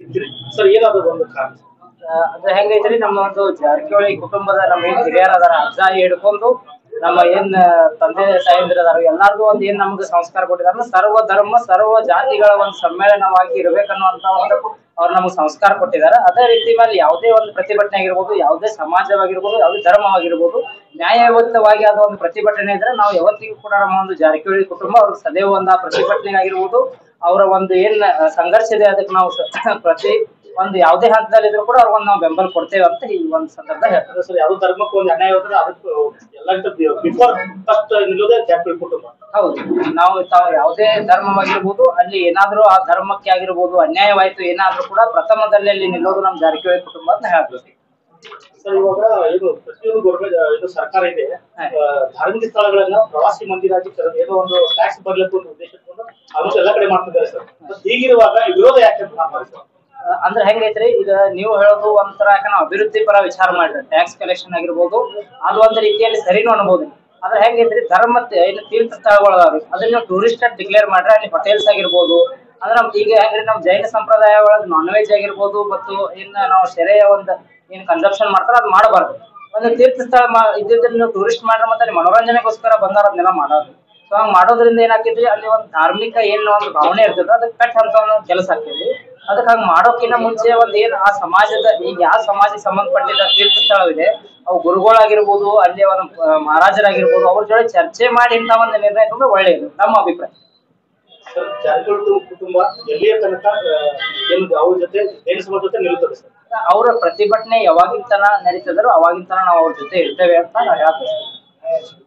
ಇರ್ತೀರಿ ಸರ್ ಏನಾದ್ರು ಒಂದು ಕಾರಣ ಆ, ಅದು ಹೆಂಗೈತ್ರಿ ನಮ್ಮ ಒಂದು ಜಾರಕಿಹೊಳಿ ಕುಟುಂಬದ ನಮ್ಮ ಏನ್ ಹಿರಿಯರ್ ಅದಾರ ಅಜ್ಜ ಹಿಡ್ಕೊಂಡು ನಮ್ಮ ಏನ್ ತಂದೆ ತಾಯಂದಿರ ಅದಾರ ಎಲ್ಲಾರ್ಗು ಒಂದ್ ಏನ್ ನಮ್ಗೆ ಸಂಸ್ಕಾರ ಕೊಟ್ಟಿದಾರ ಸರ್ವ ಧರ್ಮ ಸರ್ವ ಜಾತಿಗಳ ಒಂದು ಸಮ್ಮೇಳನವಾಗಿ ಇರ್ಬೇಕನ್ನುವಂತ ಒಂದು ಅವ್ರು ನಮ್ಗೆ ಸಂಸ್ಕಾರ ಕೊಟ್ಟಿದ್ದಾರೆ ಅದೇ ರೀತಿ ಮೇಲೆ ಯಾವುದೇ ಒಂದು ಪ್ರತಿಭಟನೆ ಆಗಿರ್ಬೋದು ಯಾವುದೇ ಸಮಾಜವಾಗಿರ್ಬೋದು ಯಾವುದೇ ಧರ್ಮವಾಗಿರ್ಬೋದು ನ್ಯಾಯಯುತವಾಗಿ ಆದ ಒಂದು ಪ್ರತಿಭಟನೆ ಇದ್ರೆ ನಾವು ಯಾವತ್ತಿಗೂ ಕೂಡ ನಮ್ಮ ಒಂದು ಜಾರಕಿಹೊಳಿ ಕುಟುಂಬ ಅವ್ರಿಗೆ ಸದೈವ ಒಂದು ಆ ಪ್ರತಿಭಟನೆ ಆಗಿರ್ಬೋದು ಅವರ ಒಂದು ಏನ್ ಸಂಘರ್ಷ ಇದೆ ಅದಕ್ಕೆ ನಾವು ಸ- ಪ್ರತಿ ಒಂದು ಯಾವುದೇ ಹಂತದಲ್ಲಿ ಇದ್ರು ಕೂಡ ಅವ್ರಿಗೊಂದು ನಾವು ಬೆಂಬಲ ಕೊಡ್ತೇವೆ ಅಂತ ಈ ಒಂದು ಸಂದರ್ಭ ಹೇಳ್ತಾರೆ ಸರ್ ಯಾವ್ದು ಧರ್ಮಕ್ಕೆ ಒಂದು ಅನ್ಯಾಯ ಹೋದ್ರೆ ಅದಕ್ಕೆ ಎಲ್ಲ ಬಿಫೋರ್ ಫಸ್ಟ್ ನಿಲ್ಲೋದೇ ಜಾರಕಿಹೊಳಿ ಕುಟುಂಬ ಹೌದು ನಾವು ತಾವು ಯಾವುದೇ ಧರ್ಮವಾಗಿರ್ಬೋದು ಅಲ್ಲಿ ಏನಾದ್ರೂ ಆ ಧರ್ಮಕ್ಕೆ ಆಗಿರ್ಬೋದು ಅನ್ಯಾಯವಾಯ್ತು ಏನಾದ್ರೂ ಕೂಡ ಪ್ರಥಮದಲ್ಲಿ ಅಲ್ಲಿ ನಿಲ್ಲೋದು ನಮ್ಮ ಜಾರಕಿಹೊಳಿ ಕುಟುಂಬ ಅಂತ ಹೇಳ್ಬೋದು ಸರ್ ಇವಾಗ ಇದು ಪ್ರತಿಯೊಂದು ಗೌರ್ಮೆಂಟ್ ಇದು ಸರ್ಕಾರ ಇದೆ ಆ, ಧಾರ್ಮಿಕ ಸ್ಥಳಗಳನ್ನ ಪ್ರವಾಸಿ ಮಂದಿರಾಗಿ ಕರೆದು ಏನೋ ಒಂದು ಟ್ಯಾಕ್ಸ್ ಬರ್ಲಿಕ್ಕೆ ಒಂದು ಉದ್ದೇಶ ಇಟ್ಕೊಂಡು ಅವತ್ತು ಎಲ್ಲ ಕಡೆ ಮಾಡ್ತಿದ್ದಾರೆ ಸರ್ ಮತ್ತ್ ಹೀಗಿರುವಾಗ ಈ ವಿರೋಧ ಯಾಕೆ ಅಂತ ಮಾಡ್ತಾರೆ ಸರ್ ಆ, ಅಂದ್ರೆ ಹೆಂಗೈತ್ರಿ ಈಗ ನೀವು ಹೇಳೋದು ಒಂಥರ ಯಾಕೆ ನಾವು ಅಭಿವೃದ್ಧಿ ಪರ ವಿಚಾರ ಮಾಡಿದ್ರೆ ಟ್ಯಾಕ್ಸ್ ಕಲೆಕ್ಷನ್ ಆಗಿರ್ಬೋದು ಅದು ಒಂದು ರೀತಿಯಲ್ಲಿ ಸರಿನೂ ಅನ್ಬೋದು ಆದ್ರೆ ಹೆಂಗೈತ್ರಿ ಧರ್ಮ ತ- ಏನು ತೀರ್ಥ ಸ್ಥಳಗಳು ಅದಾವ್ರಿ ಅದನ್ನ ನೀವು ಟೂರಿಸ್ಟ್ ಅಂತ ಡಿಕ್ಲೇರ್ ಮಾಡ್ರೆ ಅಲ್ಲಿ ಹೋಟೆಲ್ಸ್ ಆಗಿರ್ಬೋದು ಅಂದ್ರೆ ನಮ್ದು ಈಗ ಹೆಂಗ್ರಿ ನಮ್ ಜೈನ ಸಂಪ್ರದಾಯ ಒಳಗೆ ನಾನ್ ವೆಜ್ ಆಗಿರ್ಬೋದು ಮತ್ತು ಇನ್ನ ನಾವು ಸೆರೆಯ ಒಂದು ಏನ್ ಕನ್ಸಂಪ್ಷನ್ ಮಾಡ್ತಾರ ಅದು ಮಾಡಬಾರ್ದು ಒಂದು ತೀರ್ಥ ಸ್ಥಳ ಮಾ- ಇದ್ದಿದ್ರೆ ನೀವು ಟೂರಿಸ್ಟ್ ಮಾಡ್ರೆ ಮತ್ತೆ ಅಲ್ಲಿ ಮನೋರಂಜನೆಗೋಸ್ಕರ ಬಂದಾರ ಅದನ್ನೆಲ್ಲ ಮಾಡೋದು ಸೊ ಹಂಗ್ ಮಾಡೋದ್ರಿಂದ ಏನಾಗ್ತೈತಿ ಅಲ್ಲಿ ಒಂದು ಧಾರ್ಮಿಕ ಏನು ಒಂದು ಭಾವನೆ ಇರ್ತದ ಅದಕ್ಕೆ ಪೆಟ್ ಅಂತ ಒಂದು ಕೆಲಸ ಆಗ್ತೈತಿ ಅದಕ್ಕೆ ಹಂಗ್ ಮಾಡೋಕ್ಕಿಂತ ಮುಂಚೆ ಒಂದ್ ಏನ್ ಆ ಸಮಾಜದ ಈಗ ಯಾವ ಸಮಾಜಕ್ಕೆ ಸಂಬಂಧಪಟ್ಟಿದ ತೀರ್ಥ ಸ್ಥಳವಿದೆ ಅವು ಗುರುಗಳಾಗಿರ್ಬೋದು ಅಲ್ಲಿ ಒಂದು ಆ, ಮಹಾರಾಜರಾಗಿರ್ಬೋದು ಅವ್ರ ಜೊತೆ ಚರ್ಚೆ ಮಾಡಿ ಇಂಥ ಒಂದು ನಿರ್ಣಯ ತಗೊಂಡ್ರೆ ಒಳ್ಳೆಯದು ನಮ್ಮ ಅಭಿಪ್ರಾಯ ಸರ್ ಜಾರಕಿಹೊಳಿ ಕುಟುಂಬ ಎಲ್ಲಿಯ ತನಕ ಆ, ಏನು ಅವ್ರ ಜೊತೆ ಜೈನ ಸಮಾಜ ಜೊತೆ ನಿಲ್ಲುತ್ತದೆ ಸರ್ ಅವರ ಪ್ರತಿಭಟನೆ ಯಾವಾಗಿನ ತನ ನಡೀತದೋ ಅವಾಗಿನ ತನ ನಾವು ಅವ್ರ ಜೊತೆ ಇರ್ತೇವೆ ಅಂತ ನಾವು ಹೇಳ್ತೇವೆ